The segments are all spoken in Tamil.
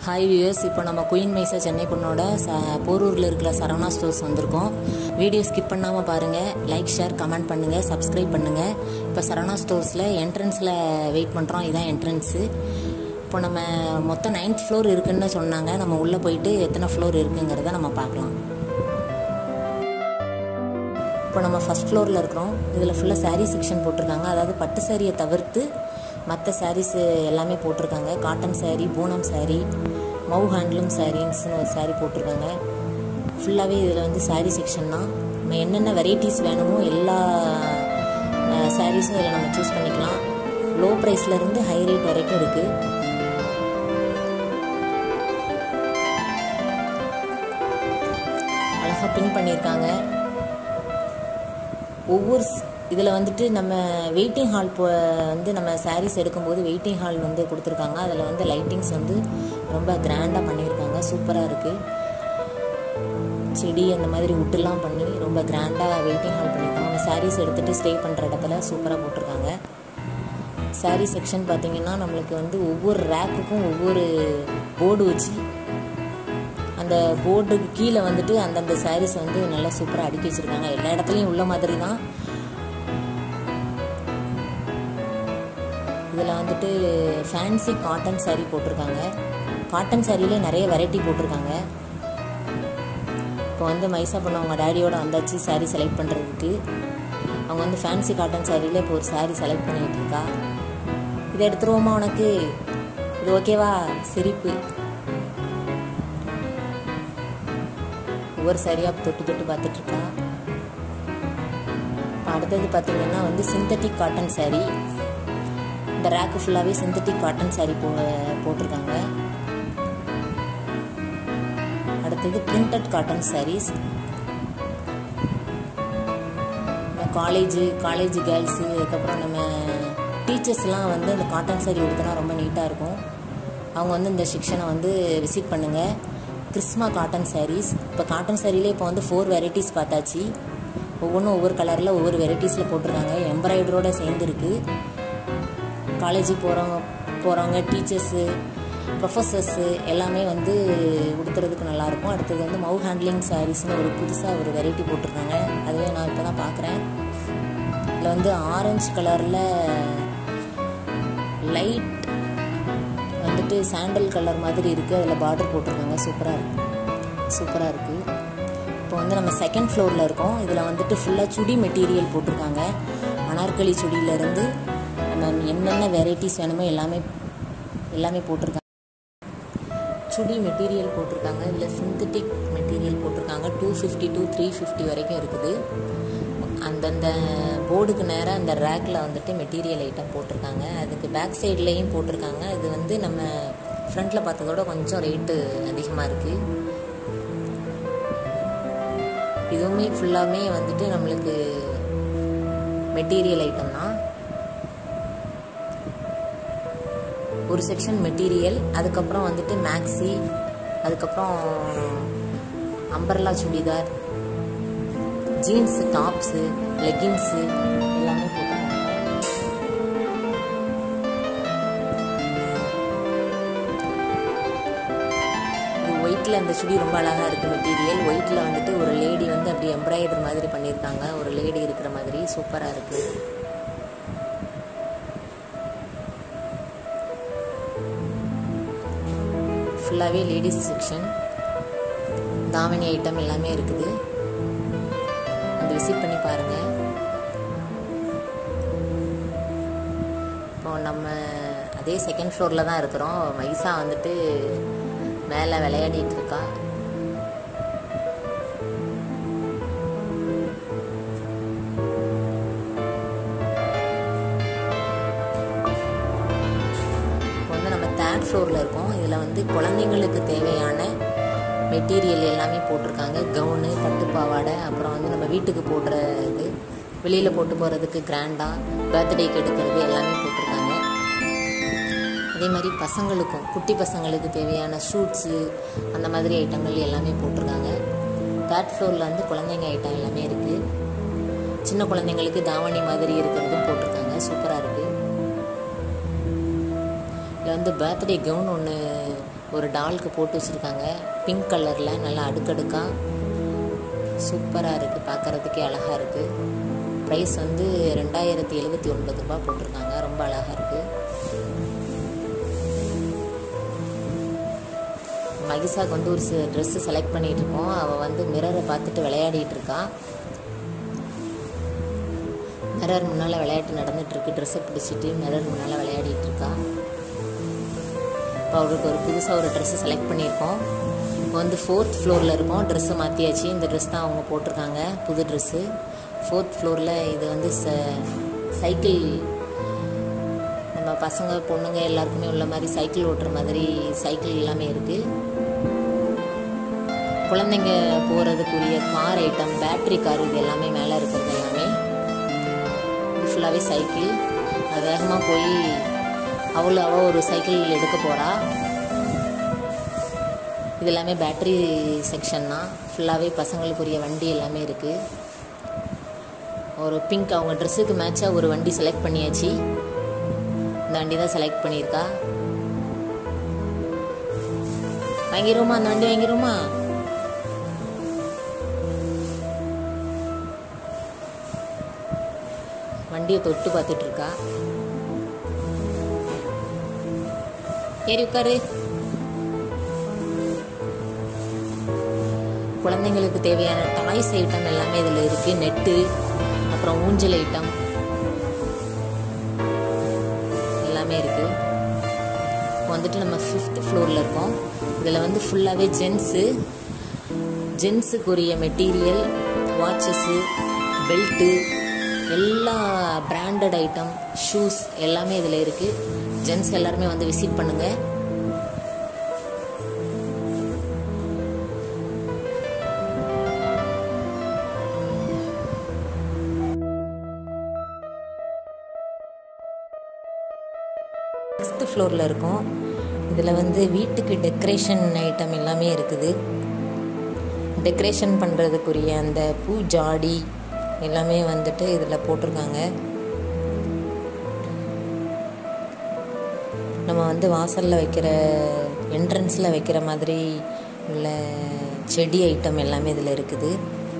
ஹாய் வியூயர்ஸ் இப்போ நம்ம குயின் மைசா சென்னை பொண்ணோட ச போரூரில் இருக்கிற சரவணா ஸ்டோர்ஸ் வந்திருக்கோம் வீடியோ ஸ்கிப் பண்ணாமல் பாருங்கள் லைக் ஷேர் கமெண்ட் பண்ணுங்கள் சப்ஸ்கிரைப் பண்ணுங்கள் இப்போ சரவணா ஸ்டோர்ஸில் என்ட்ரன்ஸில் வெயிட் பண்ணுறோம் இதான் என்ட்ரன்ஸு இப்போ நம்ம மொத்தம் நைன்த் ஃப்ளோர் இருக்குன்னு சொன்னாங்க நம்ம உள்ளே போயிட்டு எத்தனை ஃப்ளோர் இருக்குங்கிறத நம்ம பார்க்கலாம் இப்போ நம்ம ஃபஸ்ட் ஃப்ளோரில் இருக்கிறோம் இதில் ஃபுல்லாக saree செக்ஷன் போட்டிருக்காங்க அதாவது பட்டு சாரியை தவிர்த்து மற்ற sarees எல்லாமே போட்டிருக்காங்க காட்டன் saree பூனம் saree மவு ஹேண்ட்லூம் சாரீஸ்னு ஒரு saree போட்டிருக்காங்க ஃபுல்லாகவே இதில் வந்து saree செக்ஷன் தான் நம்ம என்னென்ன வெரைட்டிஸ் வேணுமோ எல்லா சாரீஸும் இதில் நம்ம சூஸ் பண்ணிக்கலாம் லோ ப்ரைஸ்லேருந்து ஹை ரேட் வரைக்கும் இருக்குது அழகாக பின் பண்ணியிருக்காங்க ஒவ்வொரு இதில் வந்துட்டு நம்ம வெயிட்டிங் ஹால் போ வந்து நம்ம சாரீஸ் எடுக்கும்போது வெயிட்டிங் ஹால் வந்து கொடுத்துருக்காங்க அதில் வந்து லைட்டிங்ஸ் வந்து ரொம்ப கிராண்டாக பண்ணியிருக்காங்க சூப்பராக இருக்குது செடி அந்த மாதிரி உட்டுலாம் பண்ணி ரொம்ப கிராண்டாக வெயிட்டிங் ஹால் பண்ணியிருக்காங்க நம்ம சாரீஸ் எடுத்துகிட்டு ஸ்டே பண்ணுற இடத்துல சூப்பராக போட்டிருக்காங்க சாரீ செக்ஷன் பார்த்திங்கன்னா நம்மளுக்கு வந்து ஒவ்வொரு ரேக்குக்கும் ஒவ்வொரு போர்டு வச்சு அந்த போர்டுக்கு கீழே வந்துட்டு அந்தந்த சாரீஸ் வந்து நல்லா சூப்பராக அடுக்கி வச்சுருக்காங்க எல்லா இடத்துலையும் உள்ள மாதிரி தான் இதில் வந்துட்டு ஃபேன்சி காட்டன் saree போட்டிருக்காங்க காட்டன் சாரிலே நிறைய வெரைட்டி போட்டிருக்காங்க இப்போ வந்து மைசா பண்ணவங்க டேடியோட வந்தாச்சு saree செலக்ட் பண்ணுறதுக்கு அவங்க வந்து ஃபேன்சி காட்டன் சாரியில் இப்போ ஒரு saree செலக்ட் பண்ணிகிட்டு இருக்கா இதை எடுத்துருவோமா உனக்கு இது ஓகேவா சிரிப்பு ஒவ்வொரு சாரியாக தொட்டு தொட்டு பார்த்துட்டு இருக்கா இப்போ அடுத்தது பார்த்தீங்கன்னா வந்து சிந்தட்டிக் காட்டன் saree இந்த ரேக்கு ஃபுல்லாகவே சிந்தட்டிக் காட்டன் saree போ போட்டிருக்காங்க அடுத்தது printed cotton sarees college college girls அதுக்கப்புறம் நம்ம டீச்சர்ஸ்லாம் வந்து இந்த காட்டன் saree உடுத்தினா ரொம்ப நீட்டாக இருக்கும் அவங்க வந்து இந்த செக்ஷனை வந்து விசிட் பண்ணுங்கள் கிறிஸ்மா காட்டன் sarees இப்போ காட்டன் சாரிலே இப்போ வந்து ஃபோர் வெரைட்டிஸ் பார்த்தாச்சு ஒவ்வொன்றும் ஒவ்வொரு கலரில் ஒவ்வொரு வெரைட்டிஸில் போட்டிருக்காங்க எம்ப்ராய்டரோட சேர்ந்துருக்கு காலேஜுக்கு போகிறவங்க போகிறவங்க டீச்சர்ஸு ப்ரொஃபஸர்ஸு எல்லாமே வந்து உடுத்துறதுக்கு நல்லாயிருக்கும் அடுத்தது வந்து மவு ஹேண்ட்லிங் சாரீஸ்னு ஒரு புதுசாக ஒரு வெரைட்டி போட்டிருக்காங்க அதுவே நான் இப்போ தான் பார்க்குறேன் இதில் வந்து ஆரஞ்சு கலரில் லைட் வந்துட்டு சாண்டல் கலர் மாதிரி இருக்குது அதில் பார்டர் போட்டிருக்காங்க சூப்பராக இருக்கு சூப்பராக இருக்குது இப்போ வந்து நம்ம செகண்ட் ஃப்ளோரில் இருக்கோம் இதில் வந்துட்டு ஃபுல்லாக சுடி மெட்டீரியல் போட்டிருக்காங்க அனார்கலி சுடியிலேருந்து நம்ம என்னென்ன வெரைட்டிஸ் வேணுமோ எல்லாமே எல்லாமே போட்டிருக்காங்க சுடி மெட்டீரியல் போட்டிருக்காங்க இதில் சிந்தட்டிக் மெட்டீரியல் போட்டிருக்காங்க two fifty to three fifty வரைக்கும் இருக்குது அந்தந்த போர்டுக்கு நேராக அந்த ரேக்கில் வந்துட்டு மெட்டீரியல் ஐட்டம் போட்டிருக்காங்க அதுக்கு பேக் சைட்லேயும் போட்டிருக்காங்க இது வந்து நம்ம ஃப்ரண்ட்டில் பார்த்ததோட கொஞ்சம் ரேட்டு அதிகமாக இருக்குது இதுவுமே ஃபுல்லாமே வந்துட்டு நம்மளுக்கு மெட்டீரியல் ஐட்டம் தான் ஒரு செக்ஷன் மெட்டீரியல் அதுக்கப்புறம் வந்துட்டு மேக்ஸி அதுக்கப்புறம் umbrella churidar jeans tops leggings எல்லாமே போட்டிருக்காங்க இது ஒயிட்டில் இந்த சுடி ரொம்ப அழகாக இருக்குது மெட்டீரியல் ஒயிட்டில் வந்துட்டு ஒரு லேடி வந்து அப்படி எம்ப்ராய்டர் மாதிரி பண்ணியிருக்காங்க ஒரு லேடி இருக்கிற மாதிரி சூப்பராக இருக்குது ஃபுல்லாகவே லேடிஸ் செக்ஷன் தாவணி ஐட்டம் எல்லாமே இருக்குது வந்து விசிட் பண்ணி பாருங்கள் இப்போ நம்ம அதே செகண்ட் ஃப்ளோரில் தான் இருக்கிறோம் மைசா வந்துட்டு மேலே விளையாடிட்டு இருக்கா இப்போ வந்து நம்ம தேர்ட் ஃப்ளோரில் இருக்கோம் இதில் வந்து குழந்தைங்களுக்கு தேவையான மெட்டீரியல் எல்லாமே போட்டிருக்காங்க கவுனு பட்டு பாவாடை அப்புறம் வந்து நம்ம வீட்டுக்கு போடுற இது வெளியில் போட்டு போகிறதுக்கு கிராண்டாக பர்த்டேக்கு எடுக்கிறது எல்லாமே போட்டிருக்காங்க அதே மாதிரி பசங்களுக்கும் குட்டி பசங்களுக்கு தேவையான ஷூட்ஸு அந்த மாதிரி ஐட்டங்கள் எல்லாமே போட்டிருக்காங்க தேர்ட் ஃப்ளோரில் வந்து குழந்தைங்க ஐட்டம் எல்லாமே இருக்குது சின்ன குழந்தைங்களுக்கு தாவணி மாதிரி இருக்கிறதும் போட்டிருக்காங்க சூப்பராக இருக்குது இதில் வந்து பர்த்டே கவுன் ஒன்று ஒரு டால்க்கு போட்டு வச்சுருக்காங்க பிங்க் கலரில் நல்லா அடுக்கடுக்காக சூப்பராக இருக்குது பார்க்குறதுக்கே அழகாக இருக்குது ப்ரைஸ் வந்து ரெண்டாயிரத்தி எழுபத்தி ஒன்பது ரூபா போட்டிருக்காங்க ரொம்ப அழகாக இருக்குது மகிஷாக்கு வந்து ஒரு ட்ரெஸ்ஸு செலக்ட் பண்ணிகிட்டு இருக்கோம் அவள் வந்து மிரரை பார்த்துட்டு விளையாடிட்டு இருக்கா மிரர் முன்னால் விளையாட்டு நடந்துகிட்ருக்கு ட்ரெஸ்ஸை பிடிச்சிட்டு மிரர் முன்னால் விளையாடிட்டு இருக்கா இப்போ அவருக்கு ஒரு புதுசாக ஒரு ட்ரெஸ்ஸு செலக்ட் பண்ணியிருக்கோம் இப்போ வந்து ஃபோர்த் ஃப்ளோரில் இருக்கோம் ட்ரெஸ்ஸு மாற்றியாச்சு இந்த ட்ரெஸ் தான் அவங்க போட்டிருக்காங்க புது ட்ரெஸ்ஸு ஃபோர்த் ஃப்ளோரில் இது வந்து ச சைக்கிள் நம்ம பசங்க பொண்ணுங்க எல்லாருக்குமே உள்ள மாதிரி சைக்கிள் ஓட்டுற மாதிரி சைக்கிள் எல்லாமே இருக்குது குழந்தைங்க போகிறதுக்குரிய கார் ஐட்டம் பேட்ரி கார் இது எல்லாமே மேலே இருக்கிறது எல்லாமே இது ஃபுல்லாகவே சைக்கிள் அது வேகமாக போய் அவள் அவள் ஒரு சைக்கிள் எடுக்க போகிறா இது எல்லாமே பேட்ரி செக்ஷன் தான் ஃபுல்லாகவே பசங்களுக்குரிய வண்டி எல்லாமே இருக்குது ஒரு பிங்க் அவங்க ட்ரெஸ்ஸுக்கு மேட்சாக ஒரு வண்டி செலக்ட் பண்ணியாச்சு இந்த வண்டி தான் செலக்ட் பண்ணியிருக்கா வாங்கிருவோமா அந்த வண்டி வாங்கிருவோமா வண்டியை தொட்டு பார்த்துட்டு இருக்கா ஏறி உட்காரு குழந்தைங்களுக்கு தேவையான டாய்ஸ் ஐட்டம் எல்லாமே இதில் இருக்குது நெட்டு அப்புறம் ஊஞ்சல் ஐட்டம் எல்லாமே இருக்குது இப்போ வந்துட்டு நம்ம ஃபிஃப்த் ஃப்ளோரில் இருக்கோம் இதில் வந்து ஃபுல்லாகவே ஜென்ஸு ஜென்ஸுக்குரிய மெட்டீரியல் வாட்சஸ்ஸு பெல்ட்டு எல்லா பிராண்டட் ஐட்டம் ஷூஸ் எல்லாமே இதில் இருக்குது ஜென்ஸ் எல்லாருமே வந்து விசிட் பண்ணுங்கள் சிக்ஸ்த்து ஃப்ளோரில் இருக்கோம் இதில் வந்து வீட்டுக்கு டெக்கரேஷன் ஐட்டம் எல்லாமே இருக்குது டெக்கரேஷன் பண்ணுறதுக்குரிய அந்த பூ ஜாடி எல்லாமே வந்துட்டு இதில் போட்டிருக்காங்க நம்ம வந்து வாசலில் வைக்கிற என்ட்ரன்ஸில் வைக்கிற மாதிரி உள்ள செடி ஐட்டம் எல்லாமே இதில் இருக்குது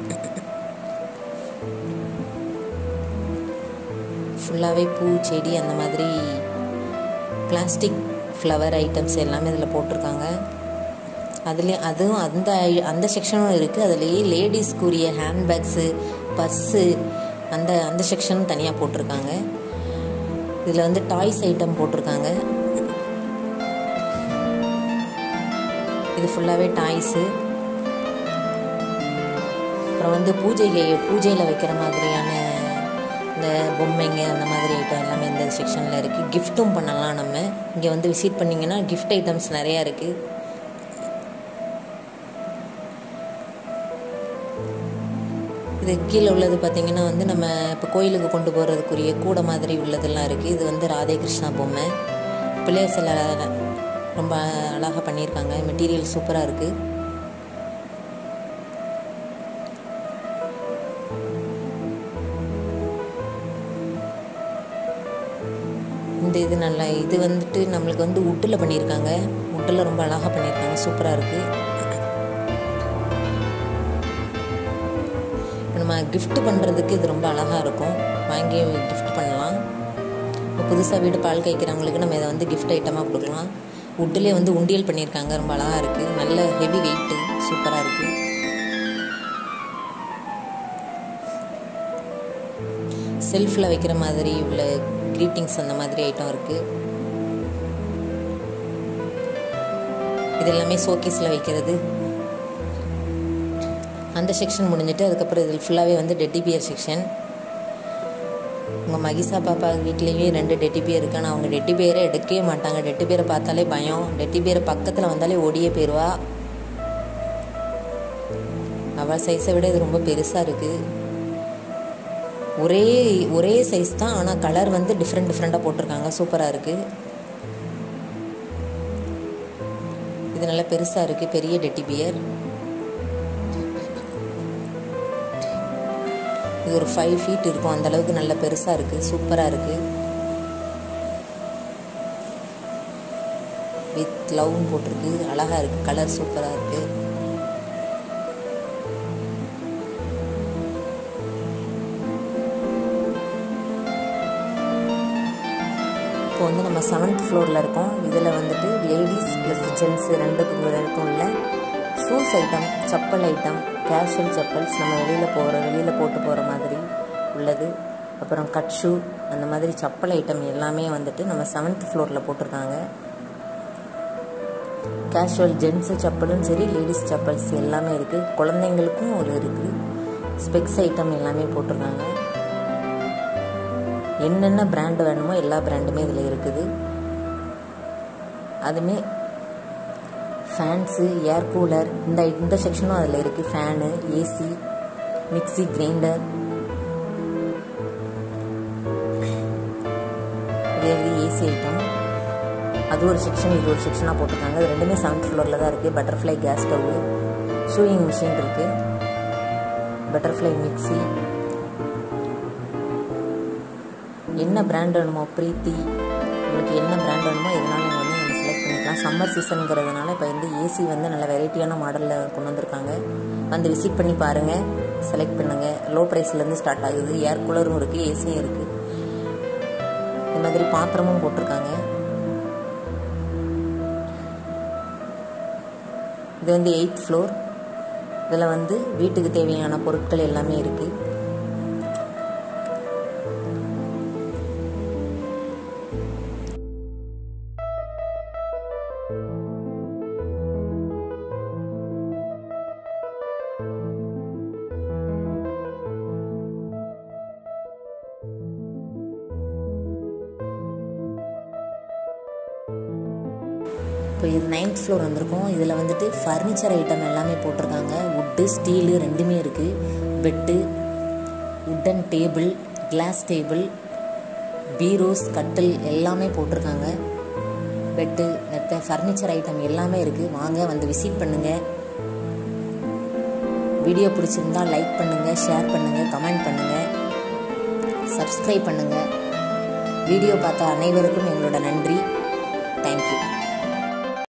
ஃபுல்லாகவே பூ செடி அந்த மாதிரி பிளாஸ்டிக் ஃப்ளவர் ஐட்டம்ஸ் எல்லாமே இதில் போட்டிருக்காங்க அதுலேயே அதுவும் அந்த அந்த செக்ஷனும் இருக்குது அதுலேயே லேடிஸ்க்குரிய ஹேண்ட்பேக்ஸு பஸ்ஸு அந்த அந்த செக்ஷனும் தனியாக போட்டிருக்காங்க இதில் வந்து டாய்ஸ் ஐட்டம் போட்டிருக்காங்க இது ஃபுல்லாகவே டாய்ஸு அப்புறம் வந்து பூஜை பூஜையில் வைக்கிற மாதிரியான இந்த பொம்மைங்க அந்த மாதிரி ஐட்டம் எல்லாமே இந்த செக்ஷனில் இருக்குது கிஃப்ட்டும் பண்ணலாம் நம்ம இங்கே வந்து விசிட் பண்ணிங்கன்னா கிஃப்ட் ஐட்டம்ஸ் நிறையா இருக்குது இது கீழே உள்ளது பார்த்திங்கன்னா வந்து நம்ம இப்போ கோயிலுக்கு கொண்டு போகிறதுக்குரிய கூடை மாதிரி உள்ளதெல்லாம் இருக்குது இது வந்து ராதே கிருஷ்ணா பொம்மை பிள்ளையர் சில ரொம்ப அழகாக பண்ணியிருக்காங்க மெட்டீரியல் சூப்பராக இருக்குது இந்த இது நல்லா இது வந்துட்டு நம்மளுக்கு வந்து உட்டில் பண்ணியிருக்காங்க உட்டில் ரொம்ப அழகாக பண்ணியிருக்காங்க சூப்பராக இருக்குது இப்போ நம்ம கிஃப்ட் பண்ணுறதுக்கு இது ரொம்ப அழகாக இருக்கும் வாங்கி கிஃப்ட் பண்ணலாம் இப்போ புதுசாக வீடு பால் காய்க்கிறவங்களுக்கு நம்ம இதை வந்து கிஃப்ட் ஐட்டமாக கொடுக்கலாம் உட்டிலே வந்து உண்டியல் பண்ணியிருக்காங்க ரொம்ப அழகாக இருக்குது நல்ல ஹெவி வெயிட்டு சூப்பராக இருக்குது செல்ஃபில் வைக்கிற மாதிரி உள்ள க்ரீட்டிங்ஸ் அந்த மாதிரி ஐட்டம் இருக்குது இது எல்லாமே ஷோகேஸில் வைக்கிறது அந்த செக்ஷன் முடிஞ்சிட்டு அதுக்கப்புறம் இதில் ஃபுல்லாகவே வந்து டெட்டி பியர் செக்ஷன் உங்கள் மகிஷா பாப்பா வீட்லேயே ரெண்டு டெட்டி பியர் இருக்கு ஆனால் அவங்க டெட்டி பியரை எடுக்கவே மாட்டாங்க டெட்டி பியரை பார்த்தாலே பயம் டெட்டி பியரை பக்கத்தில் வந்தாலே ஓடியே போயிடுவா அவள் சைஸை விட இது ரொம்ப பெருசாக இருக்குது ஒரே ஒரே சைஸ் தான் ஆனால் கலர் வந்து டிஃப்ரெண்ட் டிஃப்ரெண்ட்டாக போட்டிருக்காங்க சூப்பராக இருக்குது இது நல்லா பெருசாக இருக்குது பெரிய டெட்டி பியர் இது ஒரு ஃபைவ் ஃபீட் இருக்கும் அந்த அளவுக்கு நல்ல பெருசாக இருக்குது சூப்பராக இருக்குது வித் லவ்னு போட்டிருக்கு அழகாக இருக்குது கலர் சூப்பராக இருக்குது இப்போ வந்து நம்ம செவன்த் ஃப்ளோரில் இருக்கோம் இதில் வந்துட்டு லேடிஸ் ப்ளஸ் ஜென்ஸ் ரெண்டு பேருக்கும் உள்ள shoes item chappal item casual chappals நம்ம வெளியில் போகிற வெளியில் போட்டு போகிற மாதிரி உள்ளது அப்புறம் கட் ஷூ அந்த மாதிரி செப்பல் ஐட்டம் எல்லாமே வந்துட்டு நம்ம செவன்த் ஃப்ளோரில் போட்டிருக்காங்க கேஷுவல் ஜென்ஸு செப்பலும் சரி லேடிஸ் செப்பல்ஸ் எல்லாமே இருக்குது குழந்தைங்களுக்கும் ஒரு இருக்குது ஸ்பெக்ஸ் ஐட்டம் எல்லாமே போட்டிருக்காங்க என்னென்ன பிராண்டு வேணுமோ எல்லா பிராண்டுமே இதில் இருக்குது அதுமே ஃபேன்ஸு ஏர் கூலர் இந்த இந்த செக்ஷனும் அதில் இருக்குது ஃபேனு ஏசி மிக்சி கிரைண்டர் இது ஏசி ஐட்டம் அது ஒரு செக்ஷன் இது ஒரு செக்ஷனாக போட்டிருக்காங்க இது ரெண்டுமே செவன்த் ஃப்ளோரில் தான் இருக்குது butterfly gas stove sewing machine இருக்குது பட்டர்ஃப்ளை மிக்சி என்ன பிராண்ட் வேணுமோ ப்ரீத்தி உங்களுக்கு என்ன பிராண்ட் வேணுமோ எதனாலும் நீங்கள் வந்து நீங்கள் செலக்ட் பண்ணிக்கலாம் சம்மர் சீசனுங்கிறதுனால இப்போ வந்து ஏசி வந்து நல்ல வெரைட்டியான மாடலில் கொண்டு வந்திருக்காங்க வந்து விசிட் பண்ணி பாருங்கள் செலக்ட் பண்ணுங்கள் லோ ப்ரைஸ்லேருந்து ஸ்டார்ட் ஆகுது ஏர் கூலரும் இருக்குது ஏசியும் இருக்குது இந்த மாதிரி பாத்திரமும் போட்டிருக்காங்க இது வந்து எயித் ஃப்ளோர் இதில் வந்து வீட்டுக்கு தேவையான பொருட்கள் எல்லாமே இருக்குது இப்போ இது நைன்த் ஃப்ளோர் வந்திருக்கோம் இதில் வந்துட்டு ஃபர்னிச்சர் ஐட்டம் எல்லாமே போட்டிருக்காங்க வுட்டு ஸ்டீலு ரெண்டுமே இருக்குது bed wooden table glass table bureaus கட்டில் எல்லாமே போட்டிருக்காங்க பெட்டு மெத்த ஃபர்னிச்சர் ஐட்டம் எல்லாமே இருக்குது வாங்க வந்து விசிட் பண்ணுங்கள் வீடியோ பிடிச்சிருந்தா லைக் பண்ணுங்கள் ஷேர் பண்ணுங்கள் கமெண்ட் பண்ணுங்கள் சப்ஸ்கிரைப் பண்ணுங்கள் வீடியோ பார்த்த அனைவருக்கும் எங்களோட நன்றி தேங்க்யூ